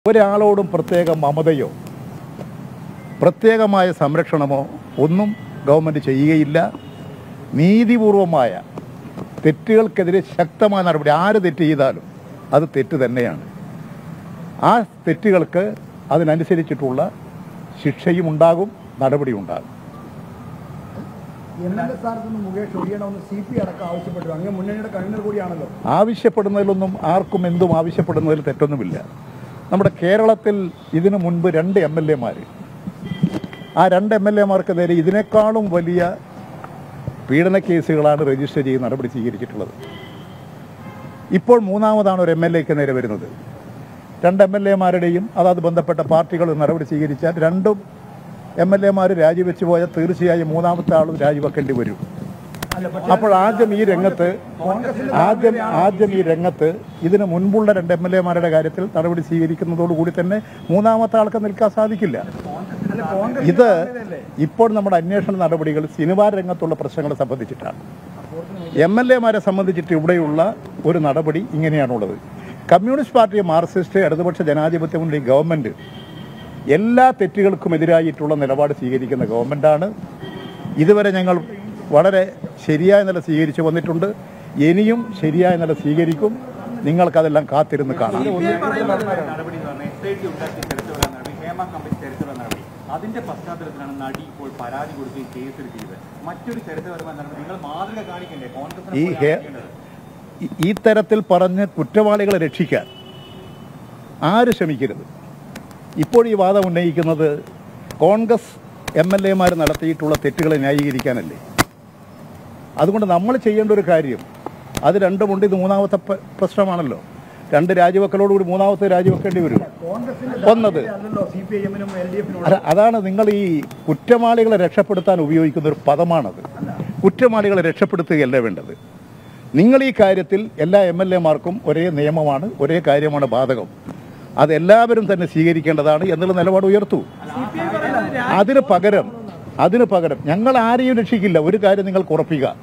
ഒരാളോടും പ്രത്യേക മമതയോ പ്രത്യേകമായ സംരക്ഷണമോ ഒന്നും ഗവൺമെൻറ് ചെയ്യുകയില്ല നീതിപൂർവമായ തെറ്റുകൾക്കെതിരെ ശക്തമായ നടപടി ആര് തെറ്റ് ചെയ്താലും അത് തെറ്റ് തന്നെയാണ് ആ തെറ്റുകൾക്ക് അതിനനുസരിച്ചിട്ടുള്ള ശിക്ഷയും ഉണ്ടാകും നടപടിയും ഉണ്ടാകും എം എൽ എ സ്ഥാനത്ത് നിന്ന് മുകേഷ് ഒഴിയണമെന്ന് സി പി അടക്കം ആവശ്യപ്പെട്ടു അങ്ങ് മുന്നണിയുടെ കൺവീനർ കൂടിയാണല്ലോ ആവശ്യപ്പെടുന്നതിലൊന്നും ആർക്കും എന്തും ആവശ്യപ്പെടുന്നതിൽ തെറ്റൊന്നുമില്ല നമ്മുടെ കേരളത്തിൽ ഇതിനു മുൻപ് രണ്ട് എം എൽ എമാർ ആ രണ്ട് എം എൽ എമാർക്കെതിരെ ഇതിനേക്കാളും വലിയ പീഡന കേസുകളാണ് രജിസ്റ്റർ ചെയ്ത് നടപടി സ്വീകരിച്ചിട്ടുള്ളത് ഇപ്പോൾ മൂന്നാമതാണ് ഒരു എം എൽ എക്ക് നേരെ വരുന്നത് രണ്ട് എം എൽ എമാരുടെയും അതാത് ബന്ധപ്പെട്ട പാർട്ടികൾ നടപടി സ്വീകരിച്ചാൽ രണ്ടും എം എൽ എമാർ രാജിവെച്ച് പോയാൽ തീർച്ചയായും മൂന്നാമത്തെ ആളും രാജിവെക്കേണ്ടി വരും അപ്പോൾ ആദ്യം ഈ രംഗത്ത് ആദ്യം ആദ്യം ഈ രംഗത്ത് ഇതിന് മുൻപുള്ള രണ്ട് എം എൽ എമാരുടെ കാര്യത്തിൽ നടപടി സ്വീകരിക്കുന്നതോടുകൂടി തന്നെ മൂന്നാമത്തെ ആൾക്ക് നിൽക്കാൻ സാധിക്കില്ല അല്ല കോൺഗ്രസ് ഇത് ഇപ്പോൾ നമ്മുടെ അന്വേഷണ നടപടികൾ സിനിമാ രംഗത്തുള്ള പ്രശ്നങ്ങളെ സംബന്ധിച്ചിട്ടാണ് എം എൽ എമാരെ സംബന്ധിച്ചിട്ട് ഇവിടെയുള്ള ഒരു നടപടി ഇങ്ങനെയാണുള്ളത് കമ്മ്യൂണിസ്റ്റ് പാർട്ടി മാർക്സിസ്റ്റ് ഇടതുപക്ഷ ജനാധിപത്യ മുന്നണി ഗവൺമെൻറ് എല്ലാ തെറ്റുകൾക്കും എതിരായിട്ടുള്ള നിലപാട് സ്വീകരിക്കുന്ന ഗവൺമെൻറ്റാണ് ഇതുവരെ ഞങ്ങൾ വളരെ ശരിയായ നില സ്വീകരിച്ചു വന്നിട്ടുണ്ട് ഇനിയും ശരിയായ നില സ്വീകരിക്കും നിങ്ങൾക്കതെല്ലാം കാത്തിരുന്ന് കാണാം നടപടി എന്ന് പറഞ്ഞാൽ എസ് ഐ ടി ഉണ്ടാക്കിയ ചരിത്രപരമായ നടപടി ഹേമ കമ്പനി ചരിത്രപരമായ നടപടി അതിന്റെ പശ്ചാത്തലത്തിലാണ് നടി ഇപ്പോൾ പരാതി കൊടുക്കുകയും കേസെടുക്കുന്നത് മറ്റൊരു ചരിത്രപരമായ നടപടി നിങ്ങൾ മാതൃക കാണിക്കണ്ടേ കോൺഗ്രസിനെ ഈ പോലെ ഹേ ആക്കേണ്ടത്. ഈ- ഈ തരത്തിൽ പറഞ്ഞ് കുറ്റവാളികളെ രക്ഷിക്കാൻ ആര് ശ്രമിക്കരുത് ഇപ്പോൾ ഈ വാദം ഉന്നയിക്കുന്നത് കോൺഗ്രസ് എം എൽ എമാർ നടത്തിയിട്ടുള്ള തെറ്റുകളെ ന്യായീകരിക്കാനല്ലേ അതുകൊണ്ട് നമ്മൾ ചെയ്യേണ്ട ഒരു കാര്യം അത് രണ്ടുമുണ്ട് ഇത് മൂന്നാമത്തെ പ- പ്രശ്നമാണല്ലോ രണ്ട് രാജിവെക്കലോടുകൂടി മൂന്നാമത്തെ രാജിവെക്കേണ്ടി വരും കോൺഗ്രസിന്റെ ഒന്നത് അല്ലല്ലോ സി പി ഐ എമ്മിനും എൽ ഡി എഫിനും അത- അതാണ് നിങ്ങൾ ഈ കുറ്റവാളികളെ രക്ഷപ്പെടുത്താൻ ഉപയോഗിക്കുന്ന ഒരു പദമാണത് കുറ്റവാളികളെ രക്ഷപ്പെടുത്തുകയല്ല വേണ്ടത് നിങ്ങൾ ഈ കാര്യത്തിൽ എല്ലാ എം എൽ എമാർക്കും ഒരേ നിയമമാണ് ഒരേ കാര്യമാണ് ബാധകം അത് എല്ലാവരും തന്നെ സ്വീകരിക്കേണ്ടതാണ് എന്നുള്ള നിലപാട് ഉയർത്തു അതിന് പകരം അതിന് പകരം ഞങ്ങൾ ആരെയും രക്ഷിക്കില്ല ഒരു കാര്യം നിങ്ങൾക്ക് ഉറപ്പിക്കുക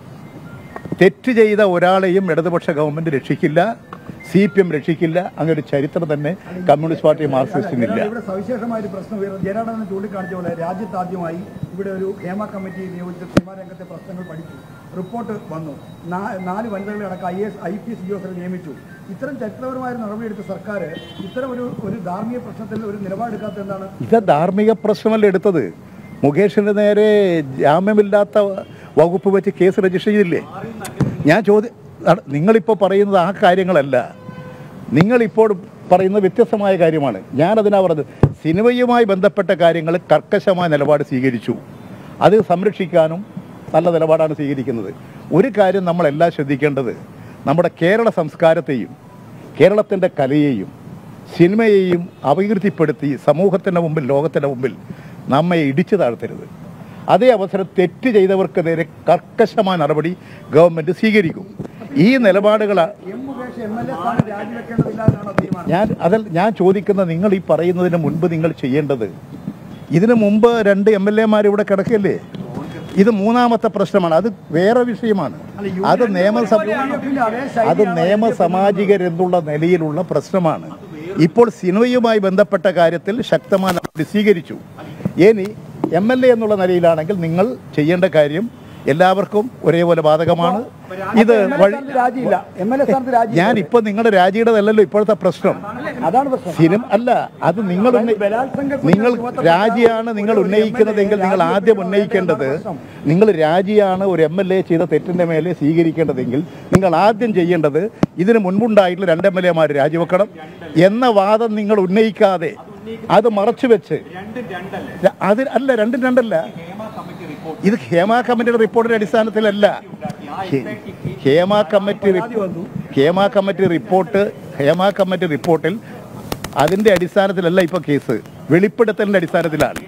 തെറ്റ് ചെയ്ത ഒരാളെയും ഇടതുപക്ഷ ഗവൺമെന്റ് രക്ഷിക്കില്ല സി പി എം രക്ഷിക്കില്ല അങ്ങനെ ഒരു ചരിത്രം തന്നെ കമ്മ്യൂണിസ്റ്റ് പാർട്ടി മാർക്സിസ്റ്റിനില്ല ഇവിടെ സവിശേഷമായ ഒരു പ്രശ്നം ഉയർന്നു ജയരാടനെ ചൂണ്ടിക്കാണിച്ച പോലെ രാജ്യത്താദ്യമായി ഇവിടെ ഒരു ഹേമ കമ്മിറ്റി നിയോഗിച്ച സിനിമാ രംഗത്തെ പ്രശ്നങ്ങൾ പഠിച്ചു റിപ്പോർട്ട് വന്നു നാ- നാല് വനിതകളെ അടക്കം I S I P S ഉദ്യോഗസ്ഥരെ നിയമിച്ചു ഇത്തരം ചരിത്രപരമായ ഒരു നടപടിയെടുത്ത സർക്കാർ ഇത്തരം ഒരു ഒരു ധാർമ്മിക പ്രശ്നത്തിൽ ഒരു നിലപാടെടുക്കാത്ത എന്താണ് ഇത് ധാർമ്മിക പ്രശ്നമല്ല എടുത്തത് മുകേഷിന്റെ നേരെ ജാമ്യമില്ലാത്ത വകുപ്പ് വെച്ച് കേസ് രജിസ്റ്റർ ചെയ്തില്ലേ ഞാൻ ചോദ്യം അട- നിങ്ങളിപ്പോൾ പറയുന്നത് ആ കാര്യങ്ങളല്ല നിങ്ങളിപ്പോൾ പറയുന്നത് വ്യത്യസ്തമായ കാര്യമാണ് ഞാനതിനാ പറഞ്ഞത് സിനിമയുമായി ബന്ധപ്പെട്ട കാര്യങ്ങൾ കർക്കശമായ നിലപാട് സ്വീകരിച്ചു അത് സംരക്ഷിക്കാനും നല്ല നിലപാടാണ് സ്വീകരിക്കുന്നത് ഒരു കാര്യം നമ്മളെല്ലാം ശ്രദ്ധിക്കേണ്ടത് നമ്മുടെ കേരള സംസ്കാരത്തെയും കേരളത്തിൻ്റെ കലയെയും സിനിമയെയും അപകീർത്തിപ്പെടുത്തി സമൂഹത്തിൻ്റെ മുമ്പിൽ ലോകത്തിൻ്റെ മുമ്പിൽ നമ്മെ ഇടിച്ചു താഴ്ത്തരുത് അതേ അവസരം തെറ്റ് ചെയ്തവർക്ക് നേരെ കർക്കശമായ നടപടി ഗവൺമെൻറ് സ്വീകരിക്കും ഈ നിലപാടുകൾ M Mukesh M L A സ്ഥാനം രാജിവെക്കേണ്ടതില്ല എന്നാണോ തീരുമാനം ഞാൻ അതിൽ ഞാൻ ചോദിക്കുന്ന നിങ്ങൾ ഈ പറയുന്നതിന് മുൻപ് നിങ്ങൾ ചെയ്യേണ്ടത് ഇതിനു മുമ്പ് രണ്ട് എം എൽ എമാർ ഇവിടെ കിടക്കല്ലേ ഇത് മൂന്നാമത്തെ പ്രശ്നമാണ് അത് വേറെ വിഷയമാണ് അത് നിയമസഭ യുഡിഎഫിന്റെ അതേ ശൈലിയാണ് അത് നിയമസാമാജികരെന്നുള്ള നിലയിലുള്ള പ്രശ്നമാണ് ഇപ്പോൾ സിനിമയുമായി ബന്ധപ്പെട്ട കാര്യത്തിൽ ശക്തമായ നടപടി സ്വീകരിച്ചു ഇനി എം എൽ എ എന്നുള്ള നിലയിലാണെങ്കിൽ നിങ്ങൾ ചെയ്യേണ്ട കാര്യം എല്ലാവർക്കും ഒരേപോലെ ബാധകമാണ് ഇത് വഴി സ്ഥാനത്ത് രാജിയില്ല എം എൽ എ സ്ഥാനത്ത് രാജി ഞാൻ ഇപ്പൊ നിങ്ങളുടെ രാജിയുടേതല്ലല്ലോ ഇപ്പോഴത്തെ പ്രശ്നം അതാണ് പ്രശ്നം സിനിമ അല്ല അത് നിങ്ങൾ ഉന്ന- ബലാത്സംഗ നിങ്ങൾ രാജിയാണ് നിങ്ങൾ ഉന്നയിക്കുന്നതെങ്കിൽ നിങ്ങൾ ആദ്യം ഉന്നയിക്കേണ്ടത് നിങ്ങൾ രാജിയാണ് ഒരു എം എൽ എ ചെയ്ത തെറ്റിന്റെ മേലെ സ്വീകരിക്കേണ്ടതെങ്കിൽ നിങ്ങൾ ആദ്യം ചെയ്യേണ്ടത് ഇതിന് മുൻപുണ്ടായിട്ടുള്ള രണ്ട് എം എൽ എമാർ രാജിവെക്കണം എന്ന വാദം നിങ്ങൾ ഉന്നയിക്കാതെ അത് മറച്ചു വെച്ച് രണ്ടും രണ്ടല്ലേ ര- അത് അല്ല രണ്ടും രണ്ടല്ല ഹേമ കമ്മിറ്റി റിപ്പോർട്ട് ഇത് ഹേമ കമ്മിറ്റിയുടെ റിപ്പോർട്ടിന്റെ അടിസ്ഥാനത്തിലല്ല ഹേ- ഹേമ കമ്മിറ്റി റിപ്പോ- Hema committee report Hema committee റിപ്പോർട്ടിൽ അതിന്റെ അടിസ്ഥാനത്തിലല്ല ഇപ്പൊ കേസ് വെളിപ്പെടുത്തലിന്റെ അടിസ്ഥാനത്തിലാണ്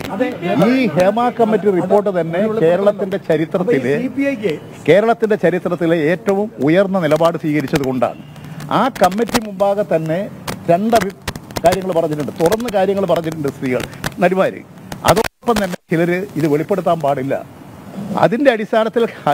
ഈ ഹേമ കമ്മിറ്റി റിപ്പോർട്ട് തന്നെ കേരളത്തിന്റെ ചരിത്രത്തിലെ സി പി ഐക്ക് കേരളത്തിന്റെ ചരിത്രത്തിലെ ഏറ്റവും ഉയർന്ന നിലപാട് സ്വീകരിച്ചത് കൊണ്ടാണ് ആ കമ്മിറ്റി മുമ്പാകെ തന്നെ രണ്ട് അഭി- കാര്യങ്ങൾ പറഞ്ഞിട്ടുണ്ട് തുറന്ന് കാര്യങ്ങൾ പറഞ്ഞിട്ടുണ്ട് സ്ത്രീകൾ നടിമാര് അതോടൊപ്പം തന്നെ ചിലര് ഇത് വെളിപ്പെടുത്താൻ പാടില്ല അതിന്റെ അടിസ്ഥാനത്തിൽ ഹ-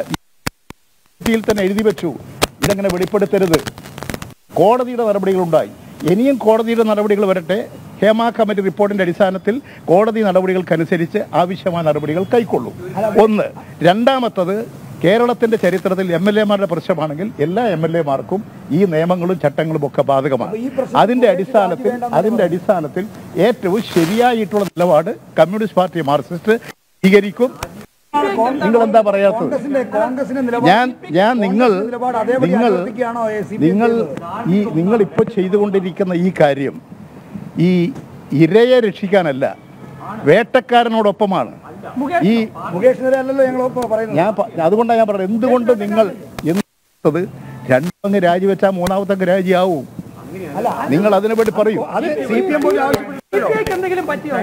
യിൽ തന്നെ എഴുതി വെച്ചു ഇതങ്ങനെ വെളിപ്പെടുത്തരുത് കോടതിയുടെ നടപടികളുണ്ടായി ഇനിയും കോടതിയുടെ നടപടികൾ വരട്ടെ ഹേമ കമ്മിറ്റി റിപ്പോർട്ടിന്റെ അടിസ്ഥാനത്തിൽ കോടതി നടപടികൾക്കനുസരിച്ച് ആവശ്യമായ നടപടികൾ കൈക്കൊള്ളും ഒന്ന് രണ്ടാമത്തത് കേരളത്തിന്റെ ചരിത്രത്തിൽ എം എൽ എമാരുടെ പ്രശ്നമാണെങ്കിൽ എല്ലാ എം എൽ എമാർക്കും ഈ നിയമങ്ങളും ചട്ടങ്ങളും ഒക്കെ ബാധകമാണ് ഈ പ്രശ്നം അതിന്റെ അടിസ്ഥാനത്തിൽ അതിന്റെ അടിസ്ഥാനത്തിൽ ഏറ്റവും ശരിയായിട്ടുള്ള നിലപാട് കമ്മ്യൂണിസ്റ്റ് പാർട്ടി മാർക്സിസ്റ്റ് സ്വീകരിക്കും നിങ്ങൾ എന്താ പറയാത്തത് കോൺഗ്രസിന്റെ കോൺഗ്രസിന്റെ നിലപാട് ഞാൻ ഞാൻ നിങ്ങൾ കോൺഗ്രസിന്റെ നിലപാട് അതേപടി നിങ്ങൾ അനുവർത്തിക്കുകയാണോ എ സി പി നിങ്ങൾ ചെയ്തത്? ഈ നിങ്ങൾ ഇപ്പോൾ ചെയ്തുകൊണ്ടിരിക്കുന്ന ഈ കാര്യം ഈ ഇരയെ രക്ഷിക്കാനല്ല വേട്ടക്കാരനോടൊപ്പമാണ് ഈ മുകേഷിനെതിരെ അല്ലല്ലോ ഞങ്ങൾ പറയുന്നത് ഞാൻ പ- അതുകൊണ്ടാണ് ഞാൻ പറയുന്നത് എന്തുകൊണ്ട് നിങ്ങൾ എന്നത് രണ്ടങ്ങ് രാജിവെച്ചാൽ മൂന്നാമത്തെ രാജിയാവും അല്ല നിങ്ങൾ അതിനെ വേണ്ടി പറയൂ അത് സി പി എം പോലും ആവശ്യപ്പെട്ടില്ലല്ലോ സിപിഐക്ക് എന്തെങ്കിലും പറ്റിയോ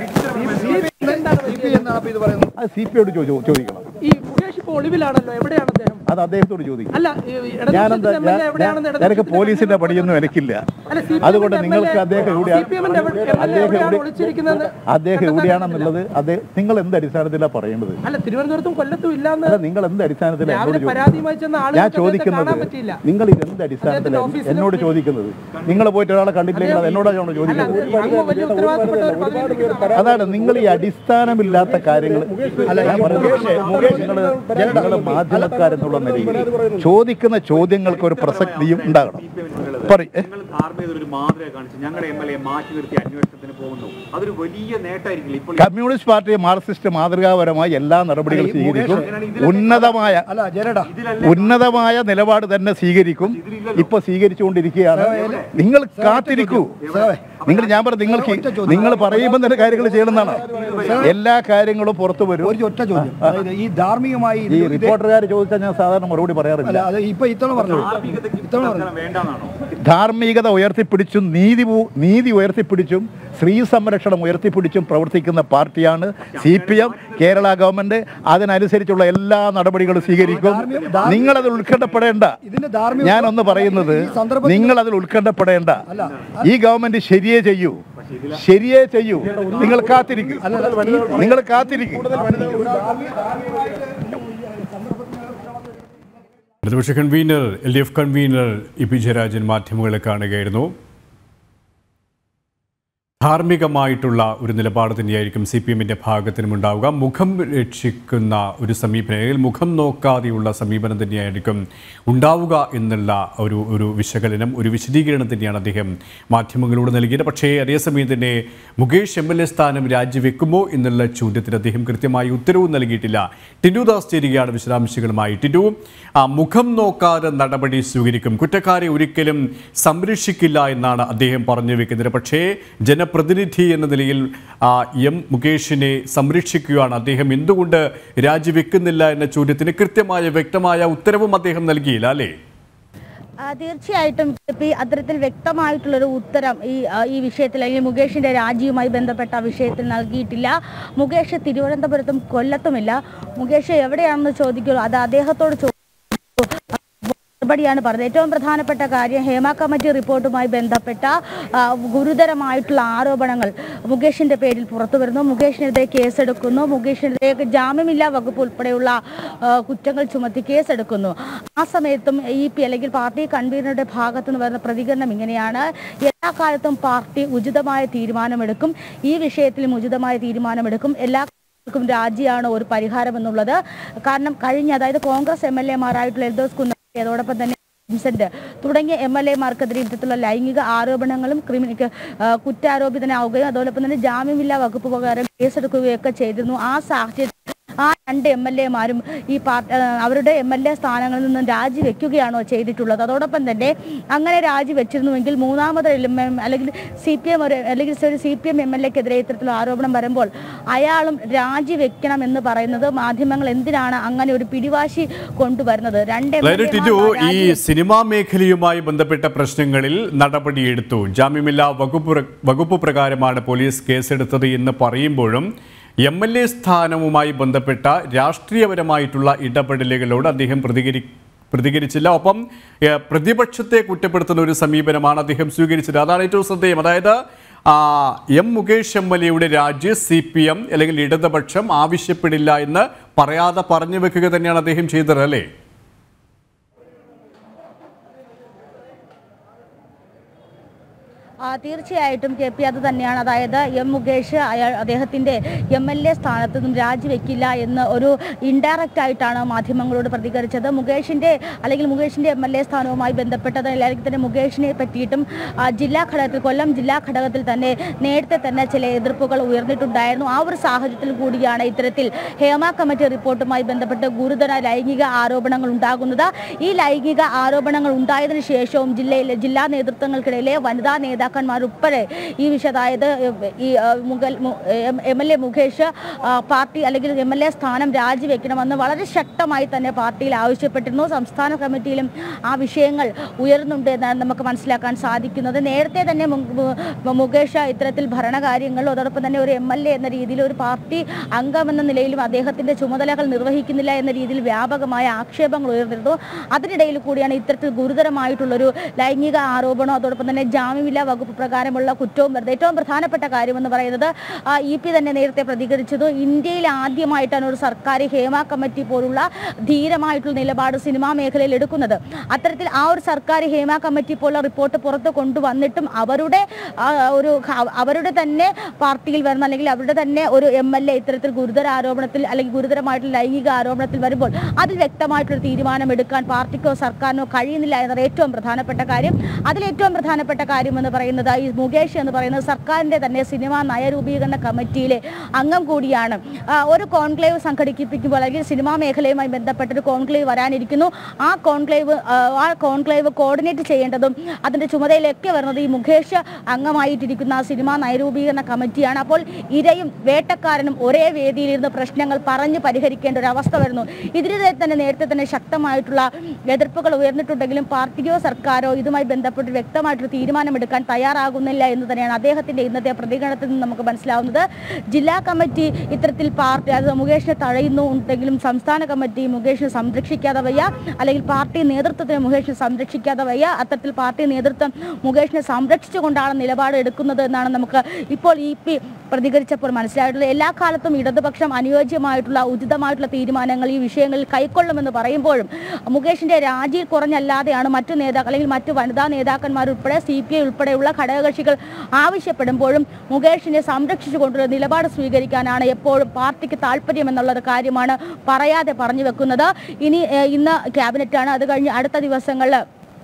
സി പി എന്നാണ് അപ്പൊ ഇത് പറയുന്നത് അത് സി പി യോട് ചോദിക്കണം ഈ മുകേഷ് ഇപ്പോൾ ഒളിവിലാണല്ലോ എവിടെയാണ് അദ്ദേഹം അത് അദ്ദേഹത്തോട് ചോദിക്കും അല്ല ഈ ഞാനെന്താ ഇടതുപക്ഷത്തിന്റെ ഞാൻ MLA എവിടെയാണെന്ന് ഞാൻ- നിനക്ക് ഇടതുപക്ഷത്തിന്റെ പോലീസിന്റെ പണിയൊന്നും എനിക്കില്ല അല്ല, CPM ന്റെ അതുകൊണ്ട് MLA നിങ്ങൾക്ക് അദ്ദേഹം എവിടെയാണ് CPM ന്റെ MLA അദ്ദേഹം എവിടെയാണ് എവിടെ- ഒളിച്ചിരിക്കുന്നത് അദ്ദേഹം എവിടെയാണെന്നുള്ളത് അദ്ദേഹം നിങ്ങൾ എന്ത് അടിസ്ഥാനത്തിലാണ് പറയുന്നത് അല്ല തിരുവനന്തപുരത്തും കൊല്ലത്തും ഇല്ലാന്ന് അല്ല നിങ്ങൾ എന്ത് അടിസ്ഥാനത്തിലാണ് രാവിലെ എന്നോട് പരാതിയുമായി ചെന്ന ചോദിക്കുന്നത്? ആളുകൾക്ക് ഞാൻ അദ്ദേഹത്തെ ചോദിക്കുന്നത് കാണാൻ പറ്റിയില്ല. നിങ്ങൾ ഇത് എന്ത് അടിസ്ഥാനത്തിലാണ് ഓഫീസിലും എന്നോട് ചോദിക്കുന്നത് നിങ്ങൾ പോയിട്ട് ഒരാളെ കണ്ടില്ലെങ്കിൽ അത് എന്നോടാണ് അല്ല ചോദിക്കുന്നത് അത് അങ്ങ് വലിയ ഉത്തരവാദിത്തപ്പെട്ട ഒരു പദവിയിലിരിക്കുന്ന ആളാണ്. അതാണ് നിങ്ങൾ ഈ അടിസ്ഥാനമില്ലാത്ത കാര്യങ്ങൾ ഞാൻ പറയുന്നത് നിങ്ങൾ നിങ്ങൾ മാധ്യമക്കാരെന്നുള്ള നിലയിൽ ചോദിക്കുന്ന ചോദ്യങ്ങൾക്ക് ഒരു പ്രസക്തിയും ഉണ്ടാകണം പറയും നിങ്ങൾ ധാർമ്മികത ഒരു മാതൃക കാണിച്ച് ഞങ്ങളുടെ എം എൽ എ മാറ്റി നിർത്തി അന്വേഷണത്തിന് പോകുന്നു അതൊരു വലിയ നേട്ടമായിരിക്കില്ല ഇപ്പോൾ കമ്മ്യൂണിസ്റ്റ് പാർട്ടി മാർക്സിസ്റ്റ് മാതൃകാപരമായി എല്ലാ നടപടികളും സ്വീകരിക്കും ഉന്നതമായ അല്ല ജയരടാ ഉന്നതമായ നിലപാട് തന്നെ സ്വീകരിക്കും ഇപ്പൊ സ്വീകരിച്ചുകൊണ്ടിരിക്കുകയാണ് നിങ്ങൾ കാത്തിരിക്കൂ നിങ്ങൾ ഞാൻ പറഞ്ഞു നിങ്ങൾക്ക് നിങ്ങൾ പറയുമ്പോൾ തന്നെ കാര്യങ്ങൾ ചെയ്യണമെന്നാണ് എല്ലാ കാര്യങ്ങളും പുറത്തു വരും ഒരു ഒറ്റ ചോദ്യം അതായത് ഈ ധാർമ്മികമായി ഈ ഇത് റിപ്പോർട്ടർകാർ ചോദിച്ചാൽ ഞാൻ സാധാരണ മറുപടി പറയാറില്ല അല്ല അത് ഇപ്പൊ ഇത്തവണ പറഞ്ഞു ധാർമ്മികതയ്ക്ക് ഇത്തവണ പറഞ്ഞു തൽക്കാലം വേണ്ടാന്നാണോ ധാർമ്മികത ഉയർത്തിപ്പിടിച്ചും നീതി പൂ- നീതി ഉയർത്തിപ്പിടിച്ചും സ്ത്രീ സംരക്ഷണം ഉയർത്തിപ്പിടിച്ചും പ്രവർത്തിക്കുന്ന പാർട്ടിയാണ് C P M Kerala government അതിനനുസരിച്ചുള്ള എല്ലാ നടപടികളും സ്വീകരിക്കും നിങ്ങളതിൽ ഉത്കണ്ഠപ്പെടേണ്ട ഇതിന്റെ ധാർമ്മിക ഞാനൊന്ന് പറയുന്നത് ഈ സന്ദർഭത്തിൽ നിങ്ങൾ അതിൽ ഉത്കണ്ഠപ്പെടേണ്ട ഈ ഗവൺമെന്റ് ശരിയേ ചെയ്യൂ ശരിയേ ചെയ്യൂ നിങ്ങൾ കാത്തിരിക്കും നിങ്ങൾ കാത്തിരിക്കും പ്രതിപക്ഷ convener L D F convener E P Jayarajan മാധ്യമങ്ങളെ കാണുകയായിരുന്നു ധാർമ്മികമായിട്ടുള്ള ഒരു നിലപാട് തന്നെയായിരിക്കും സി പി എമ്മിൻ്റെ ഭാഗത്തിനും ഉണ്ടാവുക മുഖം രക്ഷിക്കുന്ന ഒരു സമീപനം അല്ലെങ്കിൽ മുഖം നോക്കാതെയുള്ള സമീപനം തന്നെയായിരിക്കും ഉണ്ടാവുക എന്നുള്ള ഒരു ഒരു വിശകലനം ഒരു വിശദീകരണം തന്നെയാണ് അദ്ദേഹം മാധ്യമങ്ങളോട് നൽകിയത് പക്ഷേ അതേസമയം തന്നെ മുകേഷ് എം എൽ എ സ്ഥാനം രാജിവെക്കുമോ എന്നുള്ള ചോദ്യത്തിന് അദ്ദേഹം കൃത്യമായി ഉത്തരവും നൽകിയിട്ടില്ല ടിൻഡു ദാസ് ചേരുകയാണ് വിശദാംശങ്ങളുമായി ടിൻഡു ആ, മുഖം നോക്കാതെ നടപടി സ്വീകരിക്കും കുറ്റക്കാരെ ഒരിക്കലും സംരക്ഷിക്കില്ല എന്നാണ് അദ്ദേഹം പറഞ്ഞു വെക്കുന്നത് പക്ഷേ ജനപ്രതിനിധി എന്ന നിലയിൽ ആ, എം മുകേഷിനെ സംരക്ഷിക്കുകയാണ് അദ്ദേഹം എന്തുകൊണ്ട് രാജിവെക്കുന്നില്ല എന്ന ചോദ്യത്തിന് കൃത്യമായ വ്യക്തമായ ഉത്തരവും അദ്ദേഹം നൽകിയില്ല അല്ലേ ആ, തീർച്ചയായിട്ടും പി അത്തരത്തിൽ വ്യക്തമായിട്ടുള്ളൊരു ഉത്തരം ഈ ആ, ഈ വിഷയത്തിൽ അല്ലെങ്കിൽ മുകേഷിന്റെ രാജിയുമായി ബന്ധപ്പെട്ട വിഷയത്തിൽ നൽകിയിട്ടില്ല മുകേഷ് തിരുവനന്തപുരത്തും കൊല്ലത്തുമില്ല മുകേഷ് എവിടെയാണെന്ന് ചോദിക്കുള്ളൂ അത് അദ്ദേഹത്തോട് ചോ മറുപടിയാണ് പറഞ്ഞത് ഏറ്റവും പ്രധാനപ്പെട്ട കാര്യം ഹേമ കമ്മിറ്റി റിപ്പോർട്ടുമായി ബന്ധപ്പെട്ട ആ, ഗുരുതരമായിട്ടുള്ള ആരോപണങ്ങൾ മുകേഷിന്റെ പേരിൽ പുറത്തു വരുന്നു മുകേഷിനെതിരെ കേസെടുക്കുന്നു മുകേഷിനെതിരെ ജാമ്യമില്ലാ വകുപ്പ് ഉൾപ്പെടെയുള്ള ആ, കുറ്റങ്ങൾ ചുമത്തി കേസെടുക്കുന്നു ആ സമയത്തും ഇ പി അല്ലെങ്കിൽ പാർട്ടി കൺവീനറുടെ ഭാഗത്തു നിന്ന് വരുന്ന പ്രതികരണം ഇങ്ങനെയാണ് എല്ലാ കാലത്തും പാർട്ടി ഉചിതമായ തീരുമാനമെടുക്കും ഈ വിഷയത്തിലും ഉചിതമായ തീരുമാനമെടുക്കും എല്ലാ ക്കും രാജിയാണ് ഒരു പരിഹാരം എന്നുള്ളത് കാരണം കഴിഞ്ഞ അതായത് കോൺഗ്രസ് എം എൽ എമാരായിട്ടുള്ള എൽദോസ് കുന്നപ്പള്ളി അതോടൊപ്പം തന്നെ വിൻസെന്റ് തുടങ്ങിയ എം എൽ എമാർക്കെതിരെ ഇത്തരത്തിലുള്ള ലൈംഗിക ആരോപണങ്ങളും ക്രിമിനൽ കുറ്റാരോപിതനാവുകയും അതോടൊപ്പം തന്നെ ജാമ്യമില്ലാ വകുപ്പ് പ്രകാരം കേസെടുക്കുകയൊക്കെ ചെയ്തിരുന്നു ആ സാഹചര്യത്തിൽ ആ രണ്ട് എം എൽ എമാരും ഈ പാർട്ടി അവരുടെ എം എൽ എ സ്ഥാനങ്ങളിൽ നിന്നും രാജിവെക്കുകയാണോ ചെയ്തിട്ടുള്ളത് അതോടൊപ്പം തന്നെ അങ്ങനെ രാജിവെച്ചിരുന്നുവെങ്കിൽ മൂന്നാമത് എം എം അല്ലെങ്കിൽ സി പി എം ഒരു അല്ലെങ്കിൽ ഒരു C P M M L എക്കെതിരെ ഇത്തരത്തിലുള്ള ആരോപണം വരുമ്പോൾ അയാളും രാജിവെക്കണം എന്ന് പറയുന്നത് മാധ്യമങ്ങൾ എന്തിനാണ് അങ്ങനെ ഒരു പിടിവാശി കൊണ്ടുവരുന്നത് രണ്ട് എം എൽ അതായത് ടിജു ഈ സിനിമാ മേഖലയുമായി ബന്ധപ്പെട്ട പ്രശ്നങ്ങളിൽ നടപടിയെടുത്തു ജാമ്യമില്ലാ വകുപ്പ് പ്ര- വകുപ്പ് പ്രകാരമാണ് പോലീസ് കേസെടുത്തത് എന്ന് പറയുമ്പോഴും എം എൽ എ സ്ഥാനവുമായി ബന്ധപ്പെട്ട രാഷ്ട്രീയപരമായിട്ടുള്ള ഇടപെടലുകളോട് അദ്ദേഹം പ്രതികരി പ്രതികരിച്ചില്ല ഒപ്പം ഏഹ്, പ്രതിപക്ഷത്തെ കുറ്റപ്പെടുത്തുന്ന ഒരു സമീപനമാണ് അദ്ദേഹം സ്വീകരിച്ചത് അതാണ് ഏറ്റവും ശ്രദ്ധേയം അതായത് ആ, എം മുകേഷ് എം എൽ എയുടെ രാജി സി പി എം അല്ലെങ്കിൽ ഇടതുപക്ഷം ആവശ്യപ്പെടില്ല എന്ന് പറയാതെ പറഞ്ഞു വെക്കുക തന്നെയാണ് അദ്ദേഹം ചെയ്തത് അല്ലേ ആ, തീർച്ചയായിട്ടും കെ പി അത് തന്നെയാണ് അതായത് എം മുകേഷ് അയാൾ അദ്ദേഹത്തിന്റെ എം എൽ എ സ്ഥാനത്ത് നിന്നും രാജിവെക്കില്ല എന്ന് ഒരു ഇൻഡയറക്റ്റ് ആയിട്ടാണ് മാധ്യമങ്ങളോട് പ്രതികരിച്ചത് മുകേഷിന്റെ അല്ലെങ്കിൽ മുകേഷിന്റെ എം എൽ എ സ്ഥാനവുമായി ബന്ധപ്പെട്ടത് അല്ലെങ്കിൽ തന്നെ മുകേഷിനെ പറ്റിയിട്ടും ആ, ജില്ലാ ഘടകത്തിൽ കൊല്ലം ജില്ലാ ഘടകത്തിൽ തന്നെ നേരത്തെ തന്നെ ചില എതിർപ്പുകൾ ഉയർന്നിട്ടുണ്ടായിരുന്നു ആ ഒരു സാഹചര്യത്തിൽ കൂടിയാണ് ഇത്തരത്തിൽ ഹേമ കമ്മിറ്റി റിപ്പോർട്ടുമായി ബന്ധപ്പെട്ട് ഗുരുതര ലൈംഗിക ആരോപണങ്ങൾ ഉണ്ടാകുന്നത് ഈ ലൈംഗിക ആരോപണങ്ങൾ ഉണ്ടായതിനു ശേഷവും ജില്ലയിലെ ജില്ലാ നേതൃത്വങ്ങൾക്കിടയിലെ വനിതാ നേതാക്കന്മാർ ഉൾപ്പെടെ ഈ വിഷയം അതായത് ഈ ആ, മുഗൽ എം എൽ എ മുകേഷ് ആ, പാർട്ടി അല്ലെങ്കിൽ എം എൽ എ സ്ഥാനം രാജിവെക്കണമെന്ന് വളരെ ശക്തമായി തന്നെ പാർട്ടിയിൽ ആവശ്യപ്പെട്ടിരുന്നു സംസ്ഥാന കമ്മിറ്റിയിലും ആ വിഷയങ്ങൾ ഉയർന്നുണ്ട് എന്നാണ് നമുക്ക് മനസ്സിലാക്കാൻ സാധിക്കുന്നത് നേരത്തെ തന്നെ മു- മു- മുകേഷ് ഇത്തരത്തിൽ ഭരണകാര്യങ്ങളിലും അതോടൊപ്പം തന്നെ ഒരു എം എൽ എ എന്ന രീതിയിൽ ഒരു പാർട്ടി അംഗമെന്ന നിലയിലും അദ്ദേഹത്തിന്റെ ചുമതലകൾ നിർവഹിക്കുന്നില്ല എന്ന രീതിയിൽ വ്യാപകമായ ആക്ഷേപങ്ങൾ ഉയർന്നിരുന്നു അതിനിടയിൽ കൂടിയാണ് ഇത്തരത്തിൽ ഗുരുതരമായിട്ടുള്ളൊരു ലൈംഗിക ആരോപണം അതോടൊപ്പം തന്നെ ജാമ്യമില്ലാ വകുപ്പ് പ്രകാരമുള്ള കുറ്റവും വരുന്നത് ഏറ്റവും പ്രധാനപ്പെട്ട കാര്യമെന്ന് പറയുന്നത് ആ, ഇ പി തന്നെ നേരത്തെ പ്രതികരിച്ചത് ഇന്ത്യയിൽ ആദ്യമായിട്ടാണ് ഒരു സർക്കാർ ഹേമ കമ്മിറ്റി പോലുള്ള ധീരമായിട്ടുള്ള നിലപാട് സിനിമാ മേഖലയിൽ എടുക്കുന്നത് അത്തരത്തിൽ ആ ഒരു സർക്കാർ ഹേമ കമ്മിറ്റി പോലുള്ള റിപ്പോർട്ട് പുറത്ത് കൊണ്ടുവന്നിട്ടും അവരുടെ ആ, ഒരു ഖ- അവരുടെ തന്നെ പാർട്ടിയിൽ വരുന്ന അല്ലെങ്കിൽ അവരുടെ തന്നെ ഒരു എം എൽ എ ഇത്തരത്തിൽ ഗുരുതര ആരോപണത്തിൽ അല്ലെങ്കിൽ ഗുരുതരമായിട്ടുള്ള ലൈംഗിക ആരോപണത്തിൽ വരുമ്പോൾ അതിൽ വ്യക്തമായിട്ടൊരു തീരുമാനം എടുക്കാൻ പാർട്ടിക്കോ സർക്കാരിനോ കഴിയുന്നില്ല എന്നത് ഏറ്റവും പ്രധാനപ്പെട്ട കാര്യം അതിൽ ഏറ്റവും പ്രധാനപ്പെട്ട കാര്യം എന്ന് പറയുന്നത് ഈ മുകേഷ് എന്ന് പറയുന്നത് സർക്കാരിന്റെ തന്നെ സിനിമാ നയരൂപീകരണ കമ്മിറ്റിയിലെ അംഗം കൂടിയാണ് ആ, ഒരു കോൺക്ലേവ് സംഘടിപ്പിക്കുമ്പോൾ അല്ലെങ്കിൽ സിനിമാ മേഖലയുമായി ബന്ധപ്പെട്ട ഒരു കോൺക്ലേവ് വരാനിരിക്കുന്നു ആ കോൺക്ലേവ് ആ, ആ കോൺക്ലേവ് കോർഡിനേറ്റ് ചെയ്യേണ്ടതും അതിന്റെ ചുമതലയൊക്കെ വരുന്നത് ഈ മുകേഷ് അംഗമായിട്ടിരിക്കുന്ന ആ സിനിമാ നയരൂപീകരണ കമ്മിറ്റിയാണ് അപ്പോൾ ഇരയും വേട്ടക്കാരനും ഒരേ വേദിയിലിരുന്ന് പ്രശ്നങ്ങൾ പറഞ്ഞ് പരിഹരിക്കേണ്ട ഒരു അവസ്ഥ വരുന്നു ഇതിനെതിരെ തന്നെ നേരത്തെ തന്നെ ശക്തമായിട്ടുള്ള എതിർപ്പുകൾ ഉയർന്നിട്ടുണ്ടെങ്കിലും പാർട്ടിയോ സർക്കാരോ ഇതുമായി ബന്ധപ്പെട്ട് വ്യക്തമായിട്ടൊരു തീരുമാനമെടുക്കാൻ തയ്യാറാകുന്നില്ല എന്ന് തന്നെയാണ് അദ്ദേഹത്തിന്റെ ഇന്നത്തെ പ്രതികരണത്തിൽ നിന്ന് നമുക്ക് മനസ്സിലാവുന്നത് ജില്ലാ കമ്മിറ്റി ഇത്തരത്തിൽ പാർട്ടി അത് മുകേഷിനെ തഴയുന്നു ഉണ്ടെങ്കിലും സംസ്ഥാന കമ്മിറ്റി മുകേഷിനെ സംരക്ഷിക്കാതെ വയ്യ അല്ലെങ്കിൽ പാർട്ടി നേതൃത്വത്തിന് മുകേഷിനെ സംരക്ഷിക്കാതെ വയ്യ അത്തരത്തിൽ പാർട്ടി നേതൃത്വം മുകേഷിനെ സംരക്ഷിച്ചുകൊണ്ടാണ് നിലപാട് എടുക്കുന്നത് എന്നാണ് നമുക്ക് ഇപ്പോൾ ഇ പി പ്രതികരിച്ചപ്പോൾ മനസ്സിലായിട്ടുള്ളത് എല്ലാ കാലത്തും ഇടതുപക്ഷം അനുയോജ്യമായിട്ടുള്ള ഉചിതമായിട്ടുള്ള തീരുമാനങ്ങൾ ഈ വിഷയങ്ങളിൽ കൈക്കൊള്ളുമെന്ന് പറയുമ്പോഴും മുകേഷിന്റെ രാജിയിൽ കുറഞ്ഞല്ലാതെയാണ് മറ്റു നേതാക്കൾ അല്ലെങ്കിൽ മറ്റു വനിതാ നേതാക്കന്മാർ ഉൾപ്പെടെ സി പി ഐ ഉൾപ്പെടെയുള്ള ഘടകകക്ഷികൾ ആവശ്യപ്പെടുമ്പോഴും മുകേഷിനെ സംരക്ഷിച്ചുകൊണ്ടുള്ള നിലപാട് സ്വീകരിക്കാനാണ് എപ്പോഴും പാർട്ടിക്ക് താല്പര്യം എന്നുള്ള ഒരു കാര്യമാണ് പറയാതെ പറഞ്ഞു വെക്കുന്നത് ഇനി ഏഹ്, ഇന്ന് ക്യാബിനറ്റാണ് അത് കഴിഞ്ഞ് അടുത്ത ദിവസങ്ങളിൽ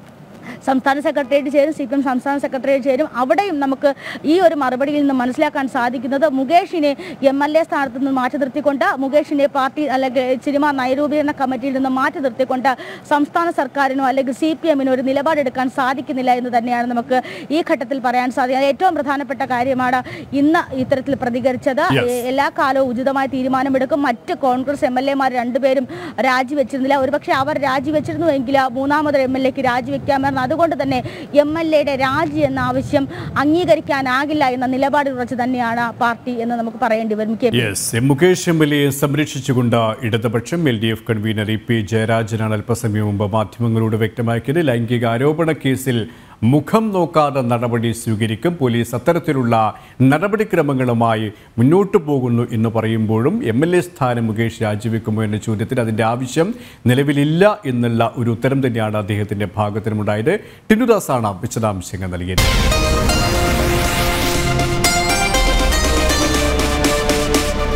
സംസ്ഥാന സെക്രട്ടേറിയറ്റ് ചേരും സി പി എം സംസ്ഥാന സെക്രട്ടേറിയറ്റ് ചേരും അവിടെയും നമുക്ക് ഈ ഒരു മറുപടിയിൽ നിന്ന് മനസ്സിലാക്കാൻ സാധിക്കുന്നത് മുകേഷിനെ എം എൽ എ സ്ഥാനത്ത് നിന്ന് മാറ്റി നിർത്തിക്കൊണ്ട് മുകേഷിനെ പാർട്ടി അല്ലെങ്കിൽ സിനിമ നയരൂപീകരണ കമ്മിറ്റിയിൽ നിന്ന് മാറ്റി നിർത്തിക്കൊണ്ട് സംസ്ഥാന സർക്കാരിനോ അല്ലെങ്കിൽ സി പി എമ്മിനോ ഒരു നിലപാടെടുക്കാൻ സാധിക്കുന്നില്ല എന്ന് തന്നെയാണ് നമുക്ക് ഈ ഘട്ടത്തിൽ പറയാൻ സാധിക്കുന്നത് ഏറ്റവും പ്രധാനപ്പെട്ട കാര്യമാണ് ഇന്ന് ഇത്തരത്തിൽ പ്രതികരിച്ചത് Yes. ഏ- എല്ലാ കാലവും ഉചിതമായ തീരുമാനമെടുക്കും മറ്റ് കോൺഗ്രസ് എം എൽ എമാർ രണ്ടുപേരും രാജിവെച്ചിരുന്നില്ല ഒരുപക്ഷെ അവർ രാജിവെച്ചിരുന്നു എങ്കിൽ മൂന്നാമത് എം എൽ എക്ക് രാജിവെക്കാമെന്ന് അതുകൊണ്ട് തന്നെ എം എൽ എയുടെ രാജി എന്ന ആവശ്യം അംഗീകരിക്കാനാകില്ല എന്ന നിലപാടിൽ ഉറച്ചു തന്നെയാണ് പാർട്ടി എന്ന് നമുക്ക് പറയേണ്ടി വരും കെ പി. യെസ് എം മുകേഷ് എം എൽ എയെ സംരക്ഷിച്ചുകൊണ്ട് ഇടതുപക്ഷം L D F convener E P ജയരാജനാണ് അല്പസമയം മുമ്പ് മാധ്യമങ്ങളോട് വ്യക്തമാക്കിയത് ലൈംഗിക ആരോപണ കേസിൽ മുഖം നോക്കാതെ നടപടി സ്വീകരിക്കും പോലീസ് അത്തരത്തിലുള്ള നടപടിക്രമങ്ങളുമായി മുന്നോട്ടു പോകുന്നു എന്ന് പറയുമ്പോഴും എം എൽ എ സ്ഥാനം മുകേഷ് രാജിവെക്കുമോ എന്ന ചോദ്യത്തിൽ അതിൻ്റെ ആവശ്യം നിലവിലില്ല എന്നുള്ള ഒരു ഉത്തരം തന്നെയാണ് അദ്ദേഹത്തിൻ്റെ ഭാഗത്തിനുമുണ്ടായത് ടിനുദാസാണ് വിശദാംശങ്ങൾ നൽകിയത്